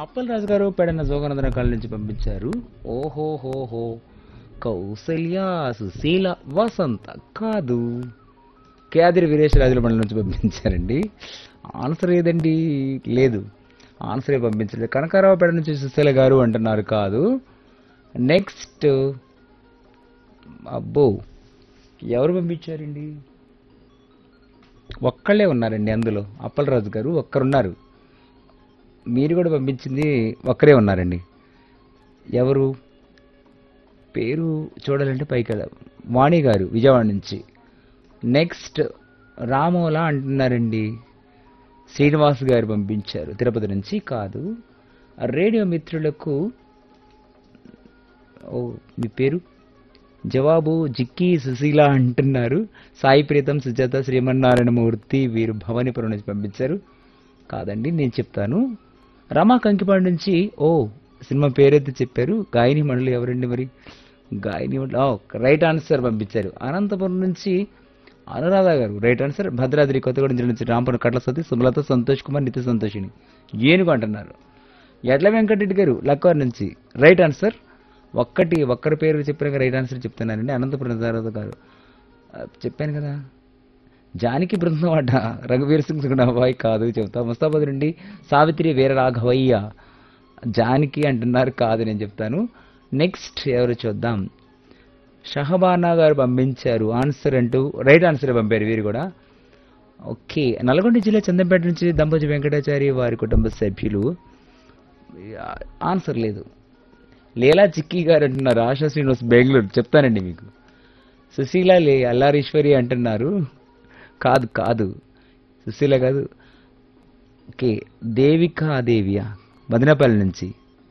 అప్పల్ రాజు గారు పెడన జోగనందన కాళ్ళ నుంచి పంపించారు ఓహో హో హో కౌసల్య సుశీల వసంత కాదు కేదిరి వీరేష్ రాజుల మండలి నుంచి పంపించారండి ఆన్సర్ ఏదండి లేదు ఆన్సర్ ఏ పంపించలేదు కనకారావు పేడ నుంచి సుశీల గారు అంటున్నారు కాదు నెక్స్ట్ అబ్బో ఎవరు పంపించారండి ఒక్కళ్ళే ఉన్నారండి అందులో అప్పలరాజు గారు ఒక్కరున్నారు మీరు కూడా పంపించింది ఒక్కరే ఉన్నారండి ఎవరు పేరు చూడాలంటే పైకి వెళ్ళాం. వాణి గారు విజయవాడ నుంచి నెక్స్ట్ రామోలా అంటున్నారండి శ్రీనివాస్ గారు పంపించారు తిరుపతి నుంచి కాదు రేడియో మిత్రులకు ఓ మీ పేరు జవాబు జిక్కి సుశీల అంటున్నారు సాయి ప్రీతం సుజాత శ్రీమన్నారాయణమూర్తి వీరు భవానీపురం నుంచి పంపించారు కాదండి నేను చెప్తాను రమా కంకిపాడు నుంచి ఓ సినిమా పేరైతే చెప్పారు గాయని మండలి ఎవరండి మరి గాయని మండలి ఓ, రైట్ ఆన్సర్ పంపించారు అనంతపురం నుంచి అనురాధ గారు రైట్ ఆన్సర్ భద్రాద్రి కొత్తగూడెం జిల్లా నుంచి రాంపురం కట్ల సతీ సుమలత సంతోష్ కుమార్ నిత్య సంతోషిని ఏనుగు అంటున్నారు ఎడ్ల వెంకటరెడ్డి గారు లక్కవర్ నుంచి రైట్ ఆన్సర్ ఒక్కటి ఒక్కరి పేరు చెప్పిన రైట్ ఆన్సర్ చెప్తున్నానండి అనంతపురం సారథ గారు ఆ, చెప్పాను కదా జానికి బృందం అడ్డ రఘువీర్ సింగ్ సుగుణబాయ్ కాదు చెప్తా ముస్తాబాద్ నుండి సావిత్రి వీరరాఘవయ్య జానికి అంటున్నారు కాదు నేను చెప్తాను నెక్స్ట్ ఎవరు చూద్దాం షహబానా గారు పంపించారు ఆన్సర్ అంటూ రైట్ ఆన్సర్ పంపారు వీరు కూడా ఓకే నల్గొండ జిల్లా చందంపేట నుంచి దంపతి వెంకటాచారి వారి కుటుంబ సభ్యులు ఆ, ఆన్సర్ లేదు లీలా చిక్కీ గారు అంటున్నారు ఆశా శ్రీనివాస్ బెంగళూరు చెప్తానండి మీకు సుశీల లే అల్లారీశ్వరి అంటున్నారు కాదు కాదు సుశీల కాదు ఓకే దేవికా దేవియా మదనపల్లి నుంచి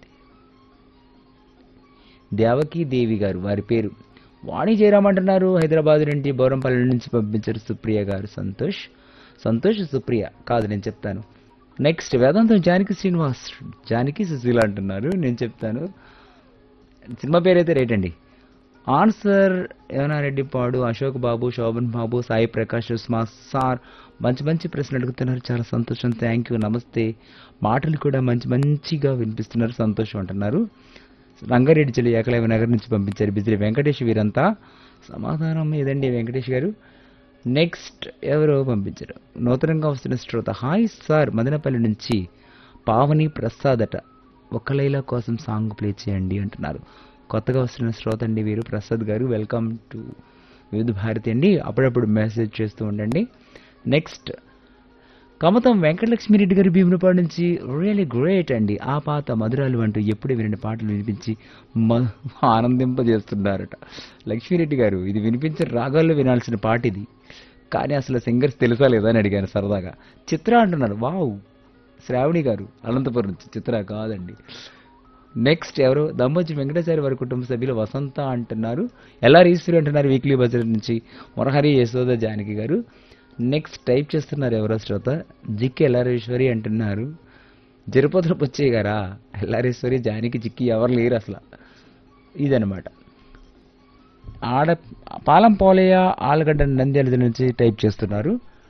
దేవకీ దేవి గారు వారి పేరు వాణి జయరామ్ అంటున్నారు హైదరాబాద్ నుండి బోరంపల్లి నుంచి పంపించారు సుప్రియ గారు సంతోష్ సంతోష్ సుప్రియ కాదు నేను చెప్తాను నెక్స్ట్ వేదాంతం జానకి శ్రీనివాస్ జానకి సుశీల అంటున్నారు నేను చెప్తాను సినిమా పేరైతే రైట్ అండి ఆన్సర్ రెడ్డి పాడు అశోక్ బాబు శోభన్ బాబు సాయి ప్రకాష్ ఉస్మా సార్ మంచి మంచి ప్రశ్నలు అడుగుతున్నారు చాలా సంతోషం థ్యాంక్ యూ నమస్తే మాటలు కూడా మంచి మంచిగా వినిపిస్తున్నారు సంతోషం అంటున్నారు రంగారెడ్డి జిల్లా ఏకలవ్య నగర్ నుంచి పంపించారు బిజిలి వెంకటేష్ వీరంతా సమాధానం ఏదండి వెంకటేష్ గారు నెక్స్ట్ ఎవరో పంపించారు నూతనంగా వస్తున్న శ్రోత హాయ్ సార్ మదనపల్లి నుంచి పావని ప్రసాద్ అట ఒక లైలా కోసం సాంగ్ ప్లే చేయండి అంటున్నారు కొత్తగా వస్తున్న శ్రోత అండి వీరు ప్రసాద్ గారు వెల్కమ్ టు వివిధ భారతి అండి అప్పుడప్పుడు మెసేజ్ చేస్తూ ఉండండి నెక్స్ట్ కమతం వెంకటలక్ష్మిరెడ్డి గారి భీమునిపాడు నుంచి రియలీ గ్రేట్ అండి ఆ పాత మధురాలు అంటూ ఎప్పుడు వినని పాటలు వినిపించి మ- ఆనందింపజేస్తున్నారట లక్ష్మిరెడ్డి గారు ఇది వినిపించిన రాగాల్లో వినాల్సిన పాట ఇది కానీ అసలు సింగర్స్ తెలుసా లేదా అని అడిగాను సరదాగా చిత్ర అంటున్నారు వావ్ శ్రావణి గారు అనంతపురం నుంచి చిత్ర కాదండి నెక్స్ట్ ఎవరు దమ్మొచ్చి వెంకటాచారి వారి కుటుంబ సభ్యులు వసంత అంటున్నారు ఎల్ఆర్ ఈశ్వరి అంటున్నారు వీక్లీ బజార్ నుంచి మురహరి యశోద జానకి గారు నెక్స్ట్ టైప్ చేస్తున్నారు ఎవరో శ్రోత జిక్కి ఎల్లారేశ్వరి అంటున్నారు జరుపతుల పుచ్చయ్య గారా ఎల్లారేశ్వరి జానకి జిక్కి ఎవరు లేరు అసలు ఇదనమాట ఆడ పాలం పోలయ్య ఆలగడ్డ నంద్యాల జిల్లా నుంచి టైప్ చేస్తున్నారు